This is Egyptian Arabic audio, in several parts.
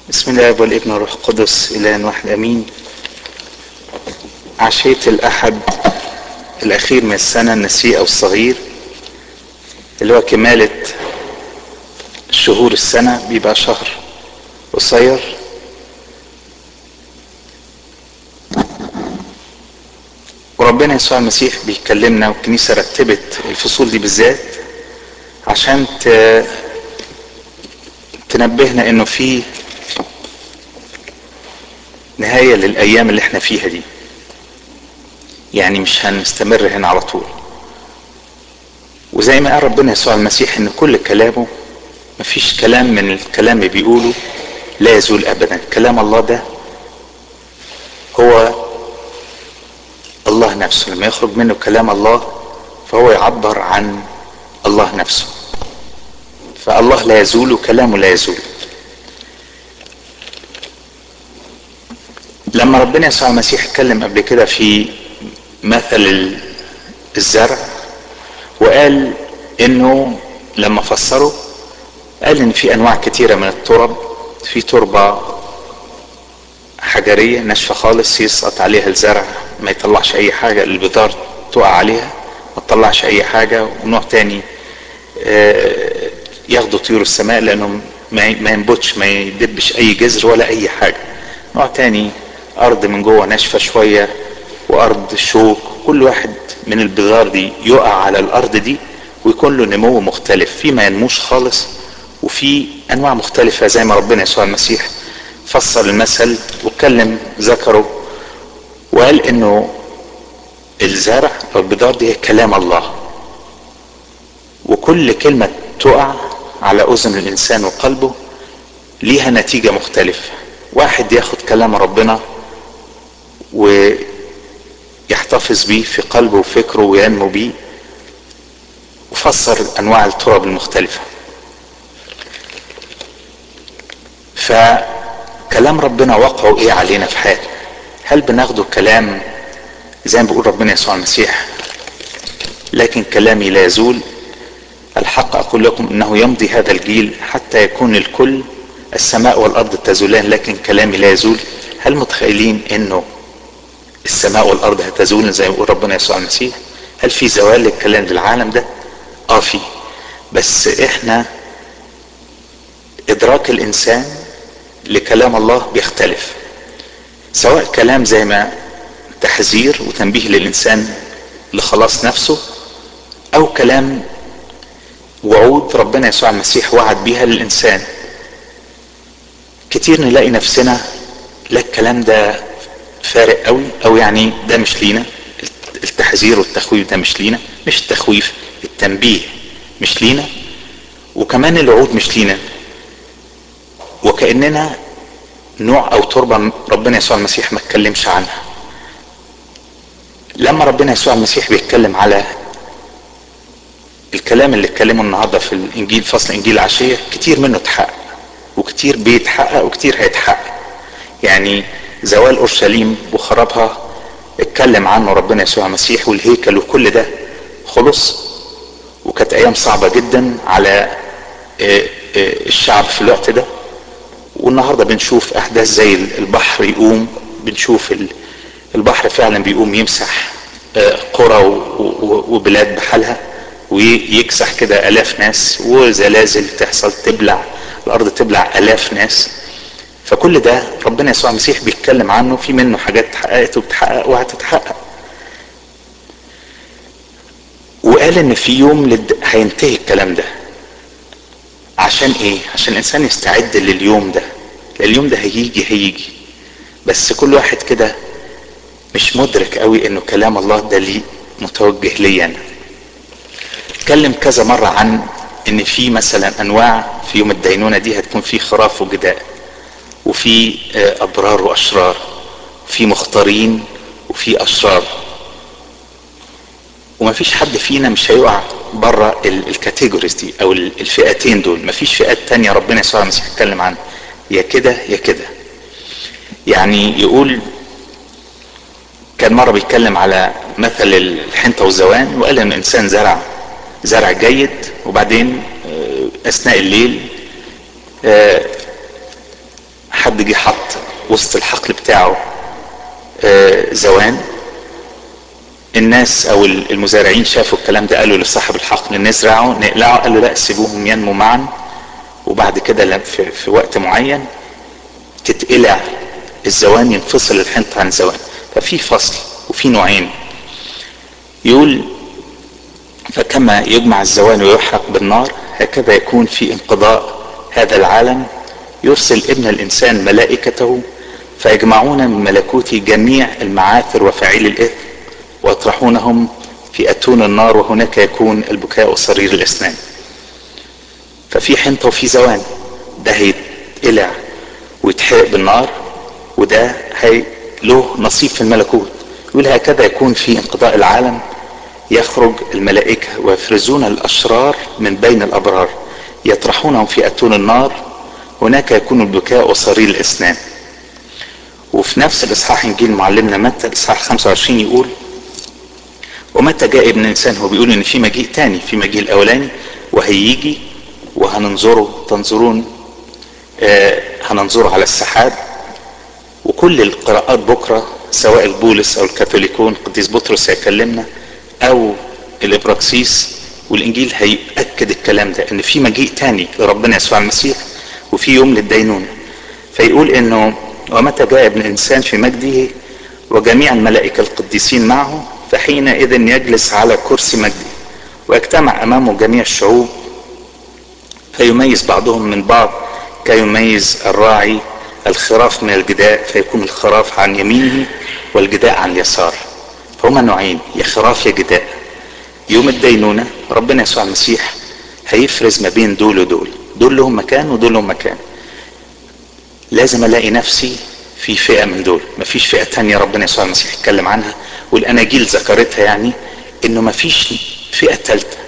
بسم الله والابن والروح القدس إله واحد أمين عشية الأحد الأخير من السنة النسيء أو الصغير اللي هو كمالة شهور السنة بيبقى شهر قصير وربنا يسوع المسيح بيكلمنا والكنيسة رتبت الفصول دي بالذات عشان ت... تنبهنا انه في نهاية للأيام اللي احنا فيها دي يعني مش هنستمر هنا على طول وزي ما قال ربنا يسوع المسيح ان كل كلامه مفيش كلام من الكلام اللي بيقوله لا يزول ابدا كلام الله ده هو الله نفسه لما يخرج منه كلام الله فهو يعبر عن الله نفسه فالله لا يزول وكلامه لا يزول لما ربنا يسوع المسيح اتكلم قبل كده في مثل الزرع وقال انه لما فسره قال ان في انواع كتيرة من الترب في تربة حجرية ناشفة خالص يسقط عليها الزرع ما يطلعش اي حاجة البذار تقع عليها ما تطلعش اي حاجة ونوع تاني ياخدوا طيور السماء لانه ما ينبتش ما يدبش اي جذر ولا اي حاجة نوع تاني ارض من جوه ناشفة شوية وارض شوك كل واحد من البذار دي يقع على الارض دي ويكون له نمو مختلف في ما ينموش خالص وفي انواع مختلفة زي ما ربنا يسوع المسيح فسر المثل واتكلم ذكره وقال انه الزرع او البذار دي هي كلام الله وكل كلمة تقع على اذن الانسان وقلبه ليها نتيجة مختلفة واحد ياخد كلام ربنا ويحتفظ بيه في قلبه وفكره وينمو بيه وفسر انواع التراب المختلفة فكلام ربنا وقعه ايه علينا في حياتنا هل بناخده كلام زي ما بيقول ربنا يسوع المسيح لكن كلامي لا يزول الحق اقول لكم انه يمضي هذا الجيل حتى يكون الكل السماء والارض تزولان لكن كلامي لا يزول هل متخيلين انه السماء والارض هتزول زي ما يقول ربنا يسوع المسيح هل في زوال للكلام للعالم ده اه في بس احنا ادراك الانسان لكلام الله بيختلف سواء كلام زي ما تحذير وتنبيه للانسان لخلاص نفسه او كلام وعود ربنا يسوع المسيح وعد بيها للانسان كتير نلاقي نفسنا لا الكلام ده فارق قوي او يعني ده مش لينا التحذير والتخويف ده مش لينا مش التخويف التنبيه مش لينا وكمان الوعود مش لينا وكاننا نوع او تربه ربنا يسوع المسيح ما اتكلمش عنها لما ربنا يسوع المسيح بيتكلم على الكلام اللي اتكلمه النهارده في الانجيل فصل انجيل العشيه كتير منه اتحقق وكتير بيتحقق وكتير هيتحقق يعني زوال اورشليم وخرابها اتكلم عنه ربنا يسوع المسيح والهيكل وكل ده خلص وكانت ايام صعبة جدا على الشعب في الوقت ده والنهاردة بنشوف احداث زي البحر يقوم بنشوف البحر فعلا بيقوم يمسح قرى وبلاد بحالها ويكسح كده الاف ناس وزلازل تحصل تبلع الارض تبلع الاف ناس فكل ده ربنا يسوع المسيح بيتكلم عنه في منه حاجات اتحققت وبتحقق وهتتحقق وقال ان في يوم لد... هينتهي الكلام ده عشان ايه عشان الانسان يستعد لليوم ده اليوم ده هيجي هيجي بس كل واحد كده مش مدرك قوي انه كلام الله ده ليه متوجه لي انا اتكلم كذا مرة عن ان في مثلا انواع في يوم الدينونة دي هتكون في خراف وجداء وفي ابرار واشرار في مختارين وفي اشرار وما فيش حد فينا مش هيقع بره الكاتيجوريز دي او الفئتين دول ما فيش فئات تانية ربنا يسوع المسيح يتكلم عنها يا كده يا كده يعني يقول كان مرة بيتكلم على مثل الحنطة والزوان وقال ان الانسان زرع زرع جيد وبعدين اثناء الليل حد جه حط وسط الحقل بتاعه آه زوان الناس او المزارعين شافوا الكلام ده قالوا لصاحب الحقل نزرعه نقلعه قال له لا سيبوهم ينمو معا وبعد كده في, في وقت معين تتقلع الزوان ينفصل الحنطة عن الزوان ففي فصل وفي نوعين يقول فكما يجمع الزوان ويحرق بالنار هكذا يكون في انقضاء هذا العالم يرسل ابن الانسان ملائكته فيجمعون من ملكوته جميع المعاثر وفاعيل الاثم ويطرحونهم في اتون النار وهناك يكون البكاء وصرير الاسنان ففي حنطة وفي زوان ده هيتقلع ويتحرق بالنار وده هي له نصيب في الملكوت يقول هكذا يكون في انقضاء العالم يخرج الملائكة ويفرزون الأشرار من بين الأبرار يطرحونهم في أتون النار هناك يكون البكاء وصرير الأسنان وفي نفس الإصحاح إنجيل معلمنا متى الإصحاح 25 يقول ومتى جاء ابن الإنسان هو بيقول إن في مجيء تاني في مجيء الأولاني وهيجي وهننظره تنظرون آه هننظره على السحاب وكل القراءات بكرة سواء البولس أو الكاثوليكون قديس بطرس هيكلمنا أو الإبراكسيس والإنجيل هيأكد الكلام ده إن في مجيء تاني لربنا يسوع المسيح وفي يوم للدينونة فيقول إنه ومتى جاء ابن الإنسان في مجده وجميع الملائكة القديسين معه فحينئذ يجلس على كرسي مجده ويجتمع أمامه جميع الشعوب فيميز بعضهم من بعض كيميز الراعي الخراف من الجداء فيكون الخراف عن يمينه والجداء عن اليسار فهما نوعين يا خراف يا جداء يوم الدينونة ربنا يسوع المسيح هيفرز ما بين دول ودول دول لهم مكان ودول لهم مكان لازم الاقي نفسي في فئة من دول مفيش فئة تانية ربنا يسوع المسيح اتكلم عنها والاناجيل ذكرتها يعني انه مفيش فئة تالتة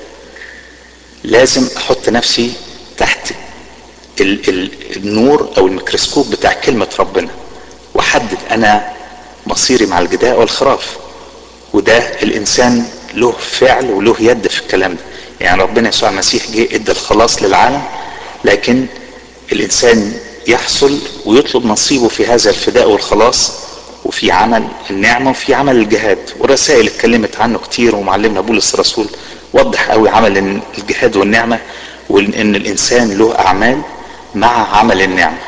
لازم احط نفسي تحت ال ال النور او الميكروسكوب بتاع كلمة ربنا واحدد انا مصيري مع الجداء والخراف وده الانسان له فعل وله يد في الكلام ده يعني ربنا يسوع المسيح جه ادى الخلاص للعالم لكن الانسان يحصل ويطلب نصيبه في هذا الفداء والخلاص وفي عمل النعمة وفي عمل الجهاد والرسائل اتكلمت عنه كتير ومعلمنا بولس الرسول وضح قوي عمل الجهاد والنعمة وان الانسان له اعمال مع عمل النعمة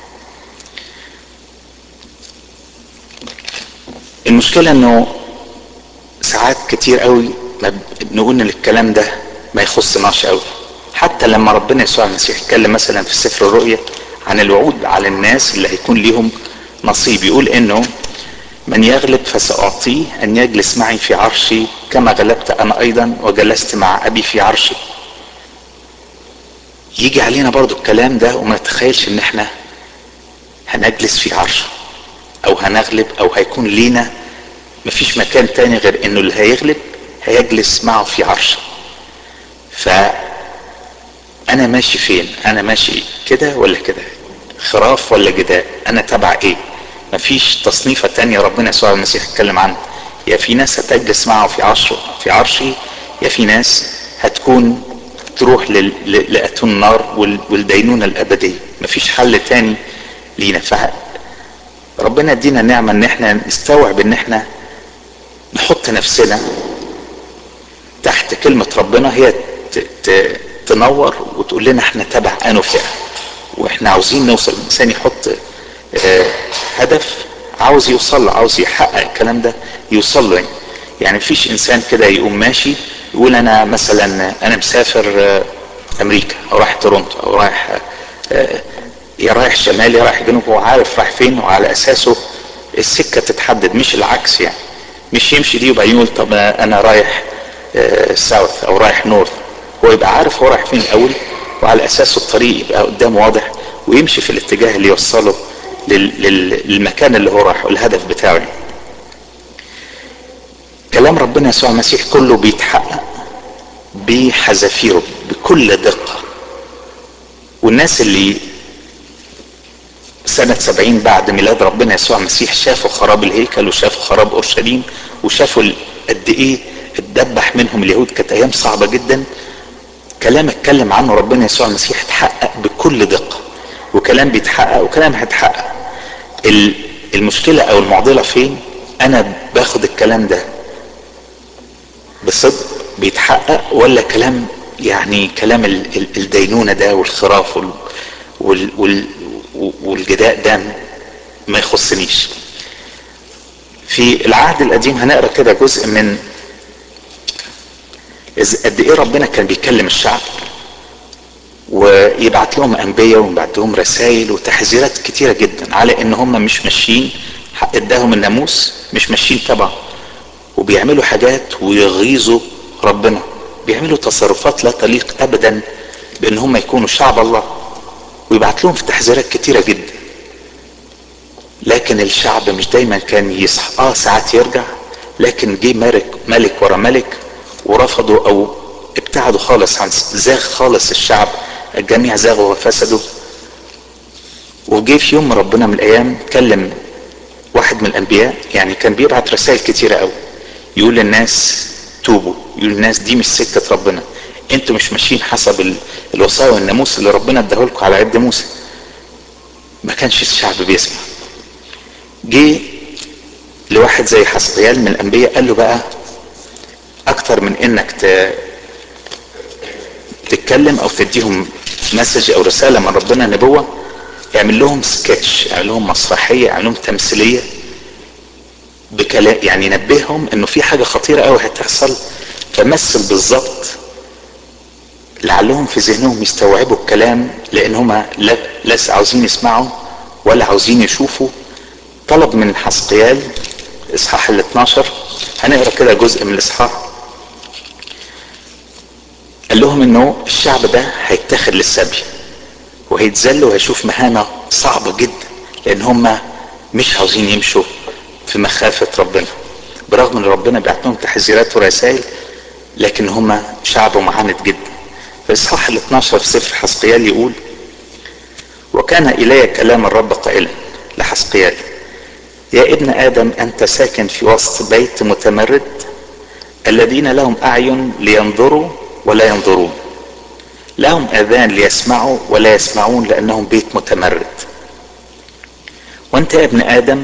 المشكلة انه ساعات كتير قوي نقول ان الكلام ده ما يخصناش قوي حتى لما ربنا يسوع المسيح اتكلم مثلا في سفر الرؤيا عن الوعود على الناس اللي هيكون ليهم نصيب يقول انه من يغلب فسأعطيه أن يجلس معي في عرشي كما غلبت أنا أيضا وجلست مع أبي في عرشي يجي علينا برضو الكلام ده وما نتخيلش ان احنا هنجلس في عرشه او هنغلب او هيكون لينا مفيش مكان تاني غير انه اللي هيغلب هيجلس معه في عرشه ف انا ماشي فين انا ماشي كده ولا كده خراف ولا جداء انا تبع ايه مفيش تصنيفة تانية ربنا يسوع المسيح اتكلم عنها يا في ناس هتجلس معه في عرشه في عرشي يا في ناس هتكون تروح لأتون النار والدينونة الأبدية مفيش حل تاني لينا فربنا ادينا النعمة ان احنا نستوعب ان احنا نحط نفسنا تحت كلمة ربنا هي تنور وتقول لنا احنا تبع انو فئة واحنا عاوزين نوصل الانسان يحط اه هدف عاوز يوصل له عاوز يحقق الكلام ده يوصل له يعني يعني مفيش انسان كده يقوم ماشي يقول انا مثلا انا مسافر امريكا او رايح تورونتو او رايح يا رايح شمال يا رايح جنوب هو عارف رايح فين وعلى اساسه السكه تتحدد مش العكس يعني مش يمشي دي وبعدين يقول طب انا رايح ساوث او رايح نورث هو يبقى عارف هو رايح فين الاول وعلى اساسه الطريق يبقى قدامه واضح ويمشي في الاتجاه اللي يوصله للمكان اللي هو رايحه الهدف بتاعه يعني. كلام ربنا يسوع المسيح كله بيتحقق بحذافيره بكل دقة والناس اللي سنة سبعين بعد ميلاد ربنا يسوع المسيح شافوا خراب الهيكل وشافوا خراب أورشليم وشافوا قد إيه اتدبح منهم اليهود كانت أيام صعبة جدا كلام اتكلم عنه ربنا يسوع المسيح اتحقق بكل دقة وكلام بيتحقق وكلام هيتحقق المشكلة او المعضلة فين انا باخد الكلام ده بصدق بيتحقق ولا كلام يعني كلام الدينونة ده والخراف وال وال وال والجداء ده ما يخصنيش في العهد القديم هنقرا كده جزء من قد ايه ربنا كان بيكلم الشعب ويبعت لهم انبياء ويبعت لهم رسائل وتحذيرات كتيره جدا على ان هم مش ماشيين اداهم الناموس مش ماشيين تبعه وبيعملوا حاجات ويغيظوا ربنا بيعملوا تصرفات لا تليق ابدا بان هم يكونوا شعب الله ويبعت لهم في تحذيرات كتيره جدا لكن الشعب مش دايما كان يصحى اه ساعات يرجع لكن جه ملك ملك ورا ملك ورفضوا او ابتعدوا خالص عن زاغ خالص الشعب الجميع زاغوا وفسدوا وجه في يوم ربنا من الايام كلم واحد من الانبياء يعني كان بيبعت رسائل كتيره قوي يقول للناس توبوا يقول للناس دي مش سكه ربنا انتوا مش ماشيين حسب الوصايا والناموس اللي ربنا اداهولكم على يد موسى ما كانش الشعب بيسمع جه لواحد زي حسقيال من الانبياء قال له بقى اكتر من انك ت... تتكلم او تديهم مسج او رسالة من ربنا نبوة اعمل لهم سكتش اعمل لهم مسرحية اعمل لهم تمثيلية بكلام يعني نبههم انه في حاجة خطيرة قوي هتحصل فمثل بالظبط لعلهم في ذهنهم يستوعبوا الكلام لان هما لا لسه عاوزين يسمعوا ولا عاوزين يشوفوا طلب من حسقيال اصحاح ال 12 هنقرا كده جزء من الاصحاح قال لهم انه الشعب ده هيتاخد للسبي وهيتذل وهيشوف مهانة صعبة جدا لان هم مش عاوزين يمشوا في مخافة ربنا برغم ان ربنا بيعت لهم تحذيرات ورسائل لكن هم شعب معاند جدا في اصحاح ال 12 في سفر حسقيال يقول وكان الي كلام الرب قائلا لحسقيال يا ابن ادم انت ساكن في وسط بيت متمرد الذين لهم اعين لينظروا ولا ينظرون لهم اذان ليسمعوا ولا يسمعون لانهم بيت متمرد وانت يا ابن ادم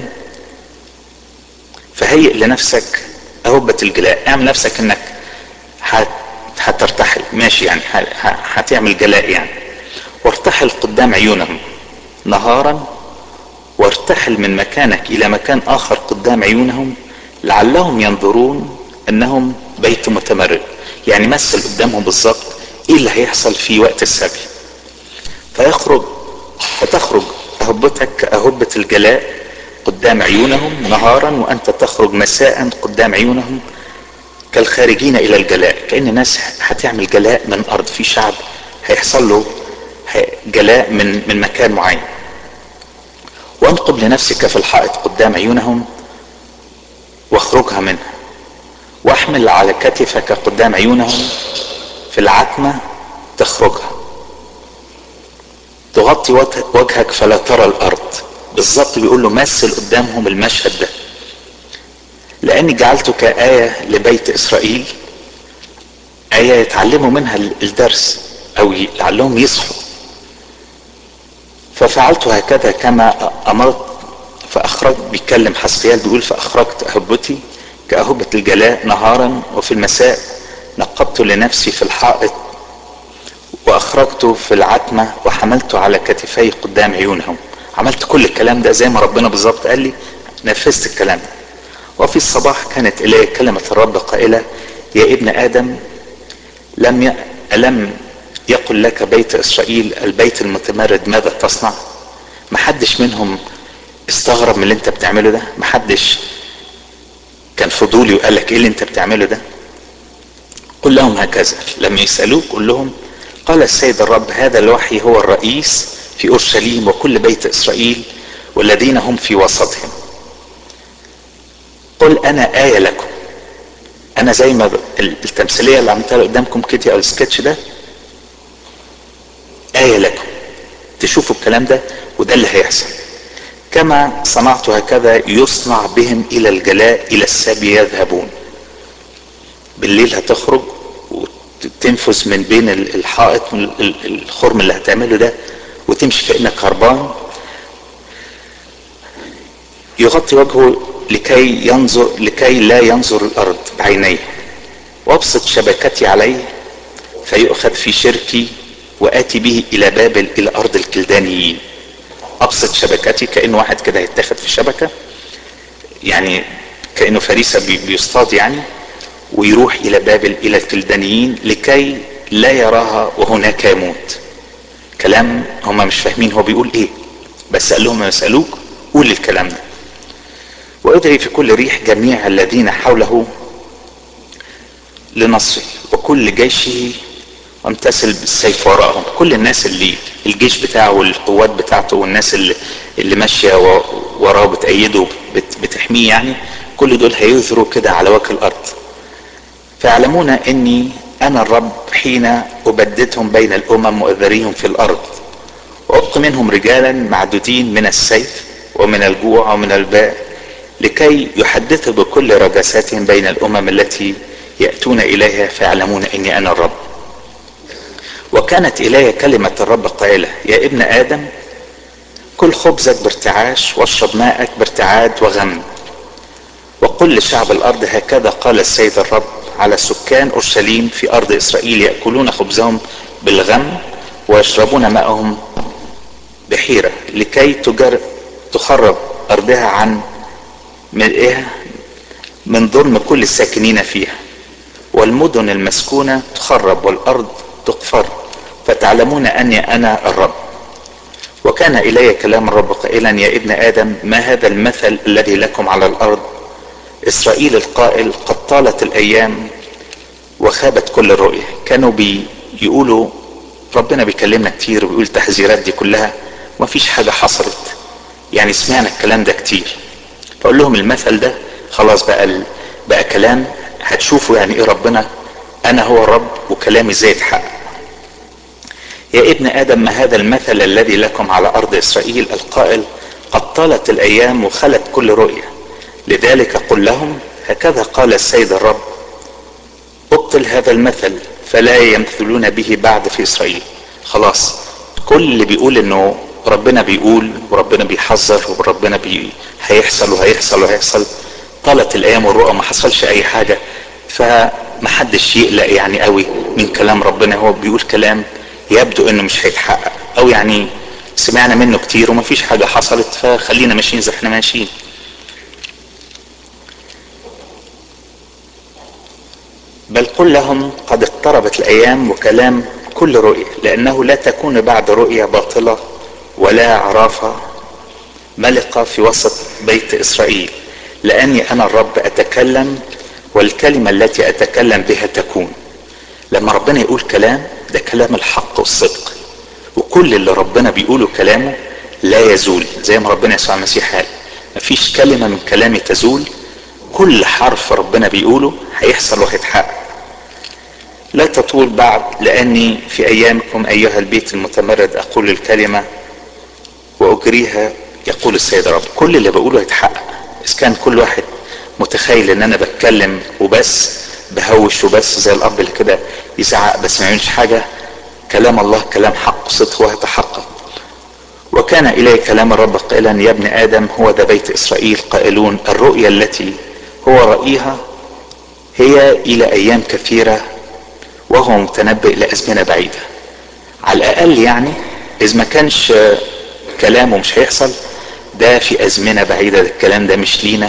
فهيئ لنفسك اهبة الجلاء اعمل نفسك انك هترتحل ماشي يعني هتعمل جلاء يعني وارتحل قدام عيونهم نهارا وارتحل من مكانك الى مكان اخر قدام عيونهم لعلهم ينظرون انهم بيت متمرد يعني مثل قدامهم بالظبط ايه اللي هيحصل في وقت السبي فيخرج فتخرج اهبتك كاهبة الجلاء قدام عيونهم نهارا وانت تخرج مساء قدام عيونهم كالخارجين الى الجلاء كان الناس هتعمل جلاء من ارض في شعب هيحصل له جلاء من من مكان معين وانقب لنفسك في الحائط قدام عيونهم واخرجها منها واحمل على كتفك قدام عيونهم في العتمة تخرجها تغطي وجهك فلا ترى الارض بالظبط بيقول له مثل قدامهم المشهد ده لاني جعلتك آية لبيت اسرائيل آية يتعلموا منها الدرس او لعلهم يصحوا ففعلت هكذا كما امرت فاخرج بيتكلم حسقيال بيقول فاخرجت اهبتي كأهبة الجلاء نهارا وفي المساء نقبت لنفسي في الحائط واخرجت في العتمة وحملت على كتفي قدام عيونهم عملت كل الكلام ده زي ما ربنا بالظبط قال لي نفذت الكلام ده وفي الصباح كانت الي كلمة الرب قائلة يا ابن ادم لم ي... ألم يقل لك بيت اسرائيل البيت المتمرد ماذا تصنع محدش منهم استغرب من اللي انت بتعمله ده محدش كان فضولي وقال لك ايه اللي انت بتعمله ده قل لهم هكذا لما يسألوك قل لهم قال السيد الرب هذا الوحي هو الرئيس في اورشليم وكل بيت اسرائيل والذين هم في وسطهم قل انا آية لكم انا زي ما التمثيلية اللي عملتها قدامكم كده او السكتش ده آية لكم تشوفوا الكلام ده وده اللي هيحصل كما صنعت هكذا يصنع بهم الى الجلاء الى السبي يذهبون بالليل هتخرج وتنفذ من بين الحائط الخرم اللي هتعمله ده وتمشي كانك هربان يغطي وجهه لكي ينظر لكي لا ينظر الارض بعينيه وابسط شبكتي عليه فيؤخذ في شركي واتي به الى بابل الى ارض الكلدانيين ابسط شبكتي كانه واحد كده هيتاخد في شبكه يعني كانه فريسه بيصطاد يعني ويروح الى بابل الى الكلدانيين لكي لا يراها وهناك يموت كلام هم مش فاهمين هو بيقول ايه بس قال لهم يسالوك قول الكلام ده وادعي في كل ريح جميع الذين حوله لنصره وكل جيشه وامتثل بالسيف وراءهم كل الناس اللي الجيش بتاعه والقوات بتاعته والناس اللي اللي ماشيه وراه بتأيده بتحميه يعني كل دول هيظهروا كده على وجه الارض فيعلمون اني انا الرب حين ابددهم بين الامم واذريهم في الارض وابقي منهم رجالا معدودين من السيف ومن الجوع ومن الباء لكي يحدثوا بكل رجساتهم بين الامم التي ياتون اليها فيعلمون اني انا الرب وكانت الي كلمه الرب قائله يا ابن ادم كل خبزك بارتعاش واشرب ماءك بارتعاد وغم وقل لشعب الارض هكذا قال السيد الرب على سكان اورشليم في ارض اسرائيل ياكلون خبزهم بالغم ويشربون ماءهم بحيره لكي تجر تخرب ارضها عن ملئها من ظلم كل الساكنين فيها والمدن المسكونه تخرب والارض تقفر فتعلمون اني انا الرب وكان الي كلام الرب قائلا يا ابن ادم ما هذا المثل الذي لكم على الارض اسرائيل القائل قد طالت الايام وخابت كل الرؤية كانوا بيقولوا ربنا بيكلمنا كتير وبيقول التحذيرات دي كلها وما فيش حاجة حصلت يعني سمعنا الكلام ده كتير فأقول لهم المثل ده خلاص بقى بقى كلام هتشوفوا يعني ايه ربنا انا هو الرب وكلامي ازاي يتحقق يا ابن ادم ما هذا المثل الذي لكم على ارض اسرائيل القائل قد طالت الايام وخلت كل رؤيه لذلك قل لهم هكذا قال السيد الرب ابطل هذا المثل فلا يمثلون به بعد في اسرائيل خلاص كل اللي بيقول انه ربنا بيقول وربنا بيحذر وربنا بي هيحصل وهيحصل وهيحصل طالت الايام والرؤى ما حصلش اي حاجه فمحدش يقلق يعني قوي من كلام ربنا هو بيقول كلام يبدو انه مش هيتحقق او يعني سمعنا منه كتير وما فيش حاجه حصلت فخلينا ماشيين زي احنا ماشيين بل قل لهم قد اقتربت الايام وكلام كل رؤية لانه لا تكون بعد رؤية باطلة ولا عرافة ملقة في وسط بيت اسرائيل لاني انا الرب اتكلم والكلمة التي اتكلم بها تكون لما ربنا يقول كلام ده كلام الحق والصدق وكل اللي ربنا بيقوله كلامه لا يزول زي ما ربنا يسوع المسيح قال مفيش كلمة من كلامي تزول كل حرف ربنا بيقوله هيحصل وهيتحقق لا تطول بعد لاني في ايامكم ايها البيت المتمرد اقول الكلمه واجريها يقول السيد رب كل اللي بقوله هيتحقق اذا كان كل واحد متخيل ان انا بتكلم وبس بهوش وبس زي الاب اللي كده يزعق بس ما يعملش حاجه كلام الله كلام حق صدق ويتحقق وكان الي كلام الرب قائلا يا ابن ادم هو ذا بيت اسرائيل قائلون الرؤيا التي هو رأيها هي الى ايام كثيره وهو متنبئ لازمنه بعيده على الاقل يعني اذا ما كانش كلامه مش هيحصل ده في ازمنه بعيده ده الكلام ده مش لينا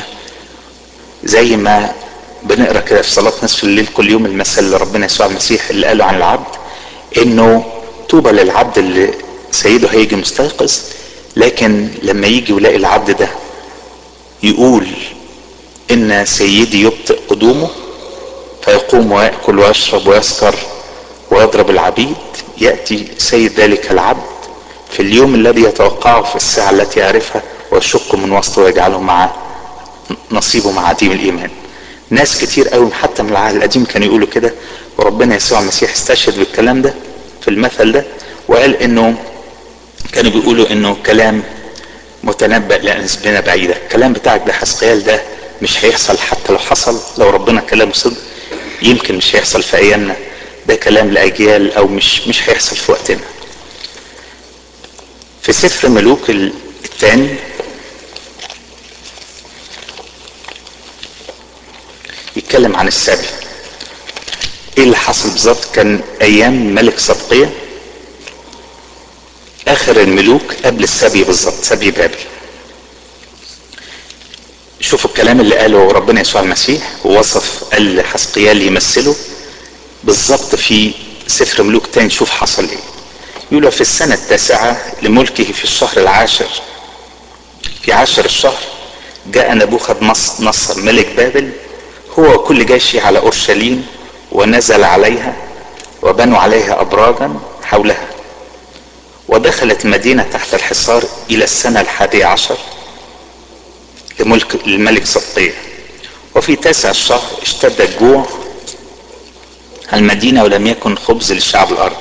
زي ما بنقرا كده في صلاه نصف الليل كل يوم المثل اللي ربنا يسوع المسيح اللي قاله عن العبد انه طوبى للعبد اللي سيده هيجي مستيقظ لكن لما يجي ويلاقي العبد ده يقول ان سيدي يبطئ قدومه فيقوم ويأكل ويشرب ويسكر ويضرب العبيد يأتي سيد ذلك العبد في اليوم الذي يتوقعه في الساعة التي يعرفها ويشق من وسطه ويجعله مع نصيبه مع عديم الإيمان ناس كتير قوي حتى من العهد القديم كانوا يقولوا كده وربنا يسوع المسيح استشهد بالكلام ده في المثل ده وقال انه كانوا بيقولوا انه كلام متنبأ لأزمنة بعيدة الكلام بتاعك ده حسقيال ده مش هيحصل حتى لو حصل لو ربنا كلامه صدق يمكن مش هيحصل في ايامنا ده كلام لاجيال او مش مش هيحصل في وقتنا في سفر ملوك الثاني يتكلم عن السبي ايه اللي حصل بالظبط كان ايام ملك صدقية اخر الملوك قبل السبي بالظبط سبي بابل شوفوا الكلام اللي قاله ربنا يسوع المسيح ووصف قال حسقيال يمثله بالظبط في سفر ملوك تاني شوف حصل ايه يقول في السنة التاسعة لملكه في الشهر العاشر في عاشر الشهر جاء نبوخذ نصر ملك بابل هو وكل جيشه على اورشليم ونزل عليها وبنوا عليها ابراجا حولها ودخلت المدينة تحت الحصار الى السنة الحادية عشر لملك الملك صدقية وفي تاسع الشهر اشتد الجوع المدينة ولم يكن خبز للشعب الأرض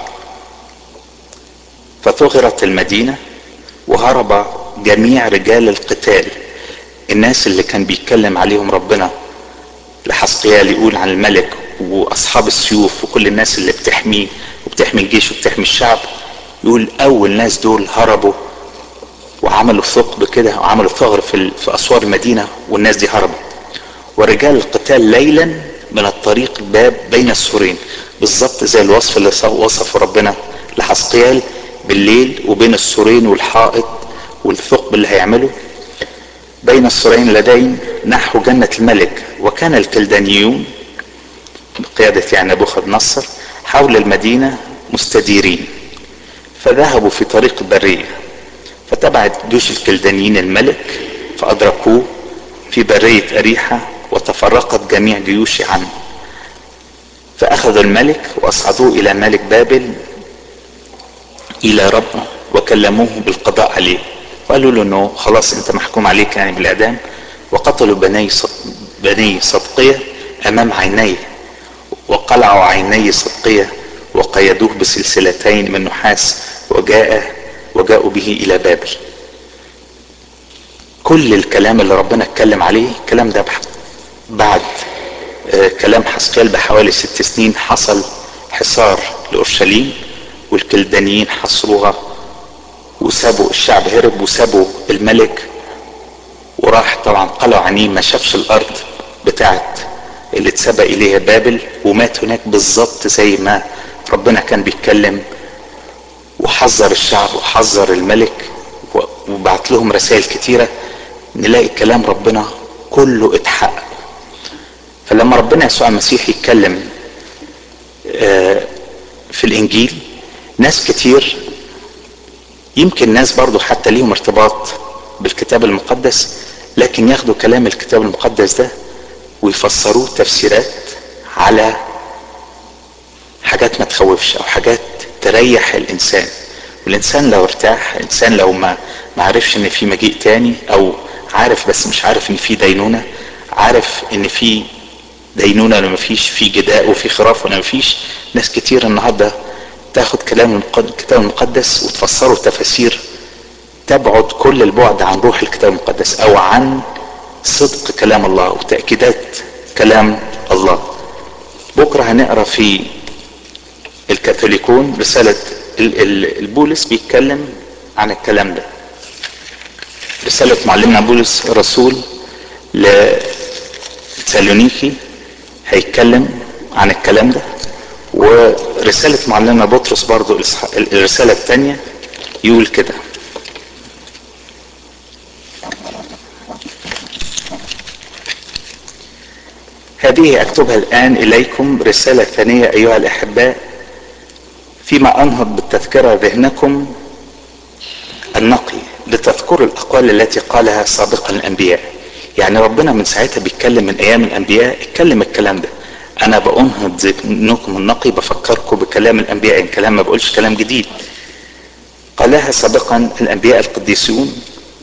فثغرت المدينة وهرب جميع رجال القتال الناس اللي كان بيتكلم عليهم ربنا لحسقيال يقول عن الملك واصحاب السيوف وكل الناس اللي بتحميه وبتحمي الجيش وبتحمي الشعب يقول اول ناس دول هربوا وعملوا ثقب كده وعملوا ثغر في, في اسوار المدينه والناس دي هربت ورجال القتال ليلا من الطريق باب بين السورين بالظبط زي الوصف اللي وصفه ربنا لحسقيال بالليل وبين السورين والحائط والثقب اللي هيعمله بين السورين لدين نحو جنة الملك وكان الكلدانيون بقيادة يعني نبوخذ نصر حول المدينة مستديرين فذهبوا في طريق البرية فتبعت جيوش الكلدانيين الملك فأدركوه في برية أريحة وتفرقت جميع جيوشه عنه فأخذوا الملك وأصعدوه إلى ملك بابل إلى رب وكلموه بالقضاء عليه وقالوا له انه خلاص انت محكوم عليك يعني بالاعدام وقتلوا بني بني صدقية امام عينيه وقلعوا عيني صدقية وقيدوه بسلسلتين من نحاس وجاء وجاءوا به الى بابل كل الكلام اللي ربنا اتكلم عليه الكلام ده بعد آه كلام حسقيال بحوالي ست سنين حصل حصار لاورشليم والكلدانيين حصروها وسابوا الشعب هرب وسابوا الملك وراح طبعا قلعوا عينيه ما شافش الارض بتاعت اللي اتسبق اليها بابل ومات هناك بالظبط زي ما ربنا كان بيتكلم وحذر الشعب وحذر الملك وبعت لهم رسائل كتيرة نلاقي كلام ربنا كله اتحقق فلما ربنا يسوع المسيح يتكلم في الانجيل ناس كتير يمكن ناس برضو حتى ليهم ارتباط بالكتاب المقدس لكن ياخدوا كلام الكتاب المقدس ده ويفسروه تفسيرات على حاجات ما تخوفش او حاجات تريح الانسان والانسان لو ارتاح الانسان لو ما ما عرفش ان في مجيء تاني او عارف بس مش عارف ان في دينونه عارف ان في دينونه ولا ما فيش في جداء وفي خراف ولا ما فيش ناس كتير النهارده تاخد كلام الكتاب المقدس وتفسره تفاسير تبعد كل البعد عن روح الكتاب المقدس او عن صدق كلام الله وتأكيدات كلام الله بكرة هنقرا في الكاثوليكون رسالة البولس بيتكلم عن الكلام ده رسالة معلمنا بولس الرسول لتسالونيكي هيتكلم عن الكلام ده ورسالة معلمنا بطرس برضو الرسالة الثانية يقول كده هذه أكتبها الآن إليكم رسالة ثانية أيها الأحباء فيما أنهض بالتذكرة ذهنكم النقي لتذكروا الأقوال التي قالها سابقا الأنبياء يعني ربنا من ساعتها بيتكلم من أيام الأنبياء اتكلم الكلام ده أنا بأنهض ذهنكم النقي بفكركم بكلام الأنبياء الكلام ما بقولش كلام جديد قالها سابقا الأنبياء القديسون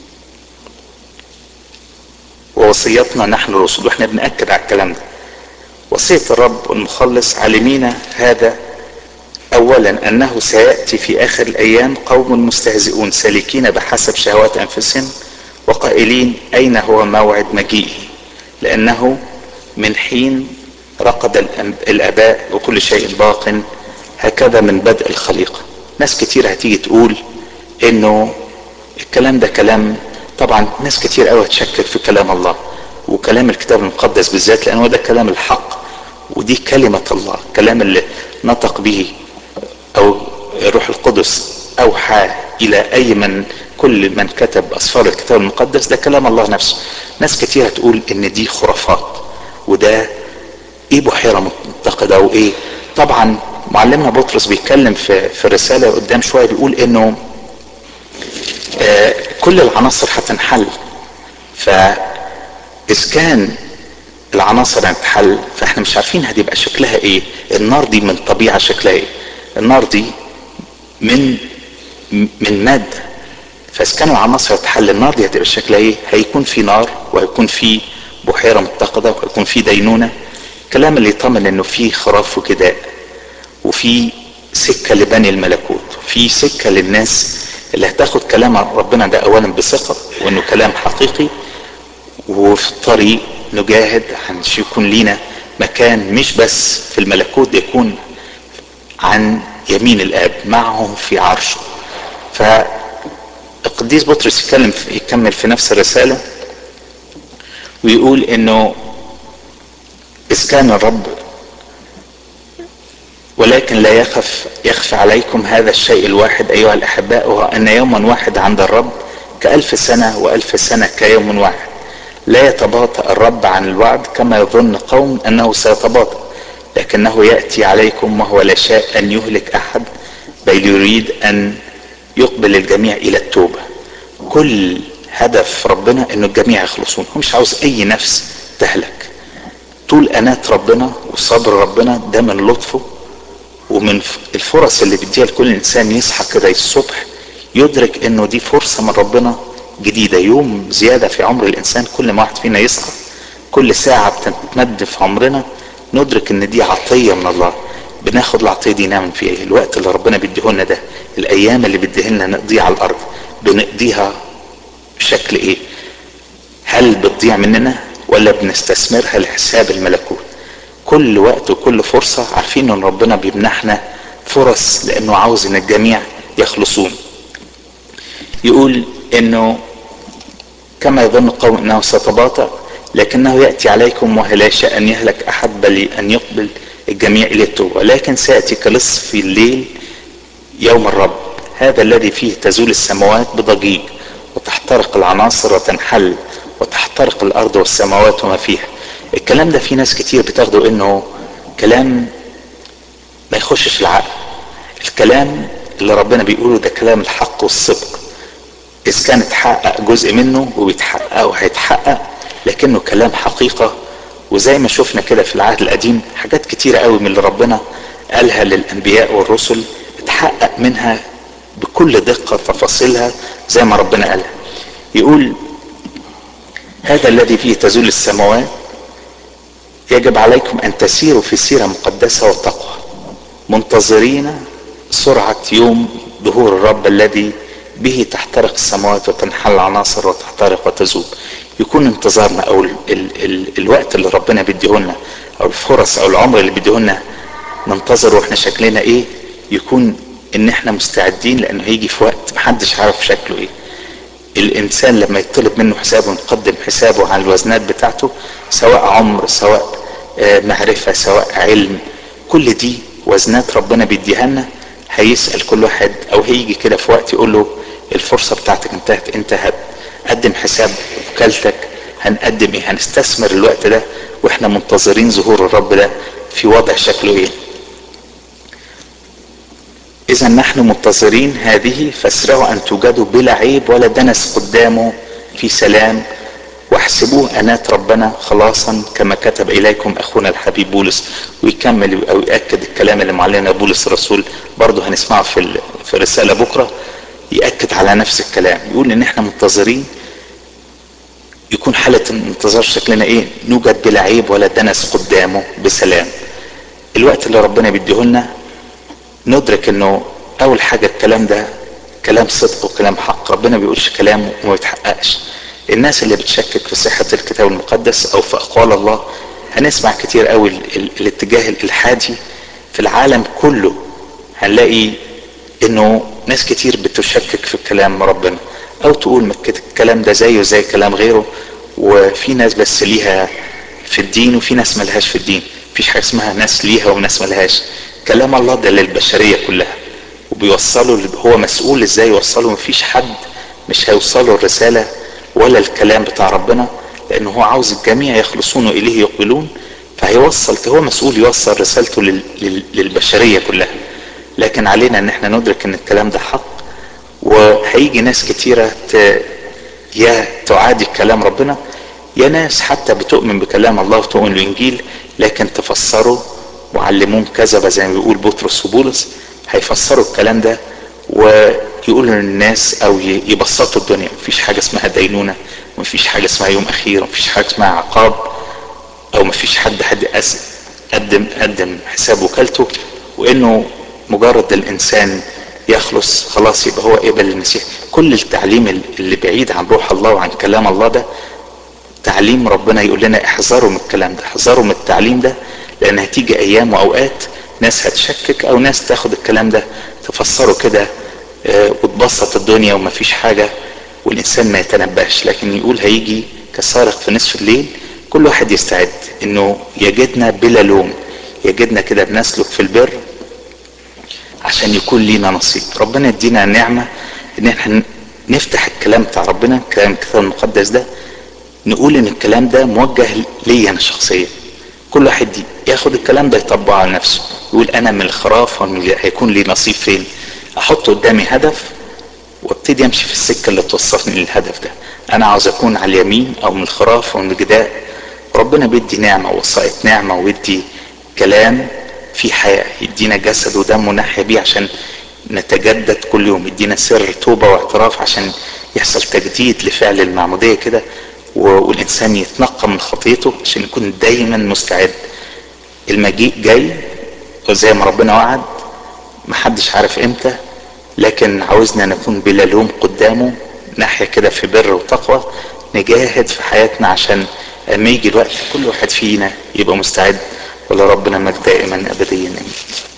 ووصيتنا نحن الرسل واحنا بنأكد على الكلام ده وصية الرب المخلص علمينا هذا اولا انه سيأتي في اخر الايام قوم مستهزئون سالكين بحسب شهوات انفسهم وقائلين اين هو موعد مجيئه لانه من حين رقد الاباء وكل شيء باق هكذا من بدء الخليقة ناس كتير هتيجي تقول انه الكلام ده كلام طبعا ناس كتير قوي تشكك في كلام الله وكلام الكتاب المقدس بالذات لان هو ده كلام الحق ودي كلمة الله الكلام اللي نطق به او الروح القدس اوحى الى اي من كل من كتب اسفار الكتاب المقدس ده كلام الله نفسه ناس كتير هتقول ان دي خرافات وده ايه بحيرة متقدة وايه طبعا معلمنا بطرس بيتكلم في في الرسالة قدام شوية بيقول انه آه كل العناصر هتنحل فإذا كان العناصر هتتحل فاحنا مش عارفين هتبقى شكلها ايه النار دي من طبيعة شكلها ايه النار دي من من مادة فإذا كان العناصر هتتحل النار دي هتبقى شكلها ايه هيكون في نار وهيكون في بحيرة متقدة وهيكون في دينونة الكلام اللي يطمن انه في خراف وكداء وفي سكة لبني الملكوت في سكة للناس اللي هتاخد كلام ربنا ده اولا بثقة وانه كلام حقيقي وفي الطريق نجاهد عشان يكون لينا مكان مش بس في الملكوت ده يكون عن يمين الاب معه في عرشه فالقديس بطرس يتكلم في يكمل في نفس الرسالة ويقول انه اذ كان الرب ولكن لا يخف يخفى عليكم هذا الشيء الواحد ايها الاحباء وهو ان يوما واحد عند الرب كالف سنة والف سنة كيوم واحد لا يتباطأ الرب عن الوعد كما يظن قوم انه سيتباطأ لكنه يأتي عليكم وهو لا شاء ان يهلك احد بل يريد ان يقبل الجميع الى التوبة كل هدف ربنا انه الجميع يخلصون هو مش عاوز اي نفس تهلك طول انات ربنا وصبر ربنا ده من لطفه ومن الفرص اللي بيديها لكل انسان يصحى كده الصبح يدرك انه دي فرصه من ربنا جديده يوم زياده في عمر الانسان كل ما واحد فينا يصحى كل ساعه بتتمد في عمرنا ندرك ان دي عطيه من الله بناخد العطيه دي نعمل فيها ايه الوقت اللي ربنا بيديهولنا ده الايام اللي بيديها لنا نقضيها على الارض بنقضيها بشكل ايه هل بتضيع مننا ولا بنستثمرها لحساب الملكوت كل وقت وكل فرصة عارفين ان ربنا بيمنحنا فرص لانه عاوز ان الجميع يخلصون يقول انه كما يظن قوم انه ستباطأ لكنه يأتي عليكم ولا يشاء ان يهلك احد بل ان يقبل الجميع الى التوبة لكن سيأتي كلص في الليل يوم الرب هذا الذي فيه تزول السماوات بضجيج وتحترق العناصر وتنحل وتحترق الارض والسماوات وما فيها الكلام ده في ناس كتير بتاخده انه كلام ما يخشش العقل الكلام اللي ربنا بيقوله ده كلام الحق والصدق اذا كان اتحقق جزء منه وبيتحقق وهيتحقق لكنه كلام حقيقة وزي ما شفنا كده في العهد القديم حاجات كتيرة قوي من اللي ربنا قالها للانبياء والرسل اتحقق منها بكل دقة تفاصيلها زي ما ربنا قالها يقول هذا الذي فيه تزول السماوات يجب عليكم ان تسيروا في سيره مقدسه وتقوى منتظرين سرعه يوم ظهور الرب الذي به تحترق السماوات وتنحل العناصر وتحترق وتذوب يكون انتظارنا او ال ال ال الوقت اللي ربنا بيديهولنا او الفرص او العمر اللي بيديهولنا ننتظر واحنا شكلنا ايه يكون ان احنا مستعدين لانه هيجي في وقت محدش عارف شكله ايه الانسان لما يطلب منه حسابه نقدم حسابه على الوزنات بتاعته سواء عمر سواء معرفة سواء علم كل دي وزنات ربنا بيديها لنا هيسأل كل واحد او هيجي كده في وقت يقول له الفرصة بتاعتك انتهت انت هتقدم حساب وكالتك هنقدم ايه هنستثمر الوقت ده واحنا منتظرين ظهور الرب ده في وضع شكله ايه اذا نحن منتظرين هذه فاسرعوا ان توجدوا بلا عيب ولا دنس قدامه في سلام واحسبوه انات ربنا خلاصا كما كتب اليكم اخونا الحبيب بولس ويكمل او ياكد الكلام اللي معلنا بولس الرسول برضه هنسمعه في في الرساله بكره ياكد على نفس الكلام يقول ان احنا منتظرين يكون حالة الانتظار شكلنا ايه نوجد بلا عيب ولا دنس قدامه بسلام الوقت اللي ربنا بيديهولنا ندرك انه اول حاجة الكلام ده كلام صدق وكلام حق ربنا بيقولش كلام وما بيتحققش الناس اللي بتشكك في صحة الكتاب المقدس او في اقوال الله هنسمع كتير قوي ال ال الاتجاه الالحادي في العالم كله هنلاقي انه ناس كتير بتشكك في كلام ربنا او تقول ما الكلام ده زيه زي كلام غيره وفي ناس بس ليها في الدين وفي ناس ملهاش في الدين مفيش حاجه اسمها ناس ليها وناس ملهاش كلام الله ده للبشريه كلها وبيوصله هو مسؤول ازاي يوصله مفيش حد مش هيوصله الرساله ولا الكلام بتاع ربنا لانه هو عاوز الجميع يخلصون اليه يقبلون فهيوصل هو مسؤول يوصل رسالته لل... لل... للبشريه كلها لكن علينا ان احنا ندرك ان الكلام ده حق وهيجي ناس كتيره ت... يا تعادي كلام ربنا يا ناس حتى بتؤمن بكلام الله وتؤمن بالانجيل لكن تفسره وعلموهم كذبه زي ما بيقول بطرس وبولس هيفسروا الكلام ده ويقولوا للناس او يبسطوا الدنيا مفيش حاجه اسمها دينونه ومفيش حاجه اسمها يوم اخير ومفيش حاجه اسمها عقاب او مفيش حد حد قدم قدم حساب وكالته وانه مجرد الانسان يخلص خلاص يبقى هو قبل المسيح كل التعليم اللي بعيد عن روح الله وعن كلام الله ده تعليم ربنا يقول لنا احذروا من الكلام ده احذروا من التعليم ده لان هتيجي ايام واوقات ناس هتشكك او ناس تاخد الكلام ده تفسره كده وتبسط الدنيا ومفيش حاجة والانسان ما يتنبهش لكن يقول هيجي كسارق في نصف الليل كل واحد يستعد انه يجدنا بلا لوم يجدنا كده بنسلك في البر عشان يكون لينا نصيب ربنا يدينا النعمة ان احنا نفتح الكلام بتاع ربنا كلام الكتاب المقدس ده نقول ان الكلام ده موجه لي انا شخصيا كل واحد ياخد الكلام ده يطبقه على نفسه يقول انا من الخراف هيكون لي نصيب فين احط قدامي هدف وابتدي امشي في السكه اللي توصلني للهدف ده انا عاوز اكون على اليمين او من الخراف او من الجداء ربنا بيدي نعمه ووصايه نعمه ويدي كلام في حياه يدينا جسد ودم ونحيا بيه عشان نتجدد كل يوم يدينا سر توبه واعتراف عشان يحصل تجديد لفعل المعموديه كده والانسان يتنقى من خطيته عشان يكون دايما مستعد المجيء جاي وزي ما ربنا وعد محدش عارف امتى لكن عاوزنا نكون بلا لوم قدامه ناحية كده في بر وتقوى نجاهد في حياتنا عشان اما يجي الوقت كل واحد فينا يبقى مستعد ولربنا مجد دائما ابديا امين